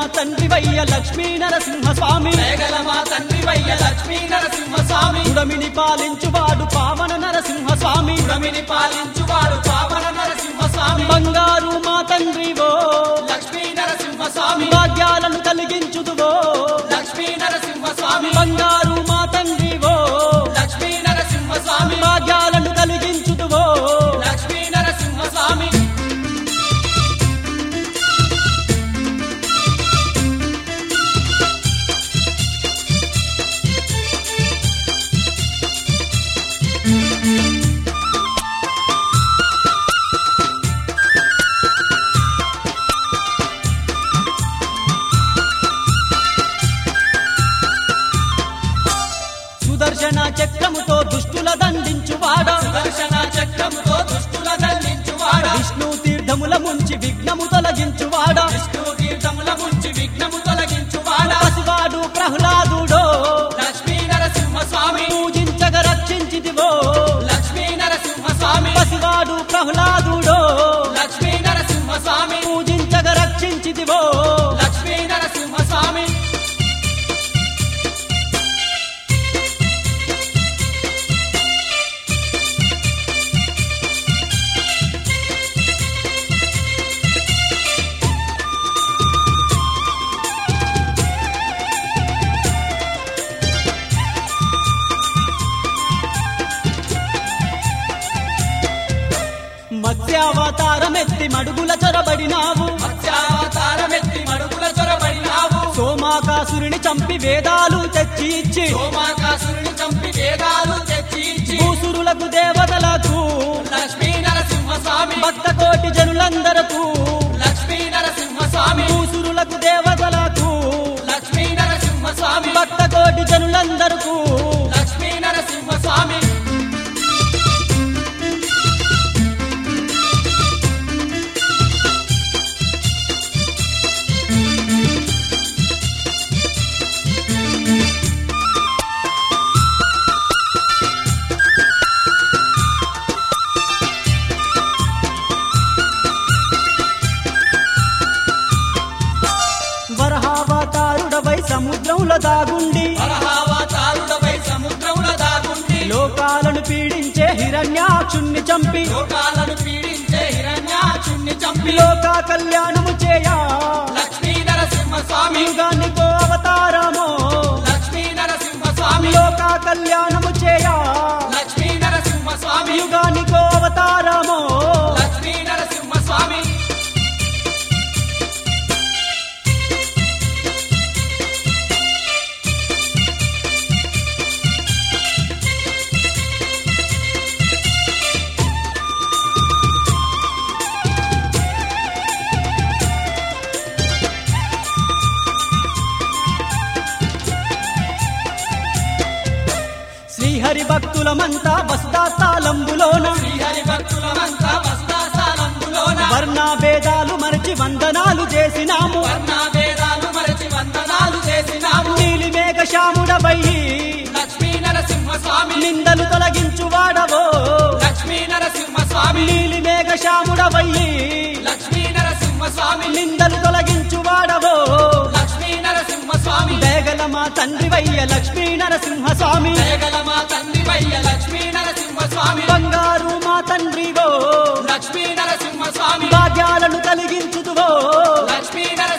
తండ్రి వయ్య లక్ష్మీ నరసింహ స్వామి దయగల మా తండ్రి వయ్య లక్ష్మీ నరసింహ స్వామి ఉడమిని పాలించువాడు పావన నరసింహ స్వామి ఉడమిని పాలించువాడు పావన నరసింహ స్వామి బంగారు మా తండ్రివో లక్ష్మీ నరసింహ స్వామి భాగ్యాలను కలిగించుదువో లక్ష్మీ నరసింహ స్వామి బంగారు మా తండ్రివో లక్ష్మీ నరసింహ స్వామి భాగ్యాలను కలిగించుదువో లక్ష్మీ నరసింహ స్వామి సుదర్శన చక్రముతో దుష్టుల దండించువాడ సుదర్శన చక్రముతో దుష్టుల దండించువాడ విష్ణు తీర్థముల ముంచి విఘ్నము తొలగించువాడ విష్ణు తీర్థముల ముంచి విఘ్నము తొలగించువాడ పసివాడు ప్రహ్లాదుడో లక్ష్మీ నరసింహ స్వామి పూజించగ రక్షించిదివో లక్ష్మీ నరసింహ స్వామి పసివాడు ప్రహ్లాదుడో లక్ష్మీ నరసింహ స్వామి పూజించగ రక్షించిదివో లక్ష్మీ నరసింహ స్వామి మత్స్యావతారమెత్తి మడుగుల చొరబడినావు మత్స్యావతారమెత్తి మడుగుల చొరబడినావు సోమాకాసురుని చంపి వేదాలు తెచ్చి ఇచ్చి సోమాకాసురుని చంపి వేదాలు తెచ్చి ఇచ్చి భూసురులకు దేవతలకు లక్ష్మీ నరసింహ స్వామి భక్త కోటి జనులందరకు లక్ష్మీ నరసింహ స్వామి భూసురులకు దేవతలకు లక్ష్మీ నరసింహ స్వామి భక్త కోటి జనులందరకు లక్ష్మీ నరసింహ స్వామి వరహావతారుడవై సముద్రంలో దాగుండి వరహావతారుడపై సముద్రముల దాగుండి లోకాలను పీడించే హిరణ్యాక్షుణ్ణి చంపి లోకాలను పీడించే హిరణ్యాచుణ్ణి చంపి లోక కళ్యాణము చేయా లక్ష్మీ నరసింహ స్వామి యుగానికో అవతారమో లక్ష్మీ నరసింహ స్వామి లోక కళ్యాణము చేయా లక్ష్మీ నరసింహ స్వామి యుగానికో అవతారమో లక్ష్మీ నరసింహ స్వామి శ్రీహరి భక్తులమంతా వస్తాస్తాలంబులోన శ్రీహరి భక్తులమంతా వస్తాసాలంబులోన వర్ణ భేదాలు మరచి వందనాలు చేసినాము వర్ణాభేదాలు మరచి వందనాలు చేసినాము నీలి మేఘ శ్యాముడవయ్యి లక్ష్మీ నరసింహ స్వామి నిందలు తొలగించువాడవో లక్ష్మీ నరసింహ స్వామి నీలి మేఘ శ్యాముడవయ్యి లక్ష్మీ నరసింహ స్వామి నిందలు తొలగించువాడవో లక్ష్మీ నరసింహ స్వామి దయగల మా తండ్రి వయ్య లక్ష్మీ నరసింహ స్వామి దయగల మా తండ్రి వయ్య లక్ష్మీ నరసింహ స్వామి బంగారు మా తండ్రివో లక్ష్మీ నరసింహ స్వామి భాగ్యాలను కలిగించుదువో లక్ష్మీ నరసింహ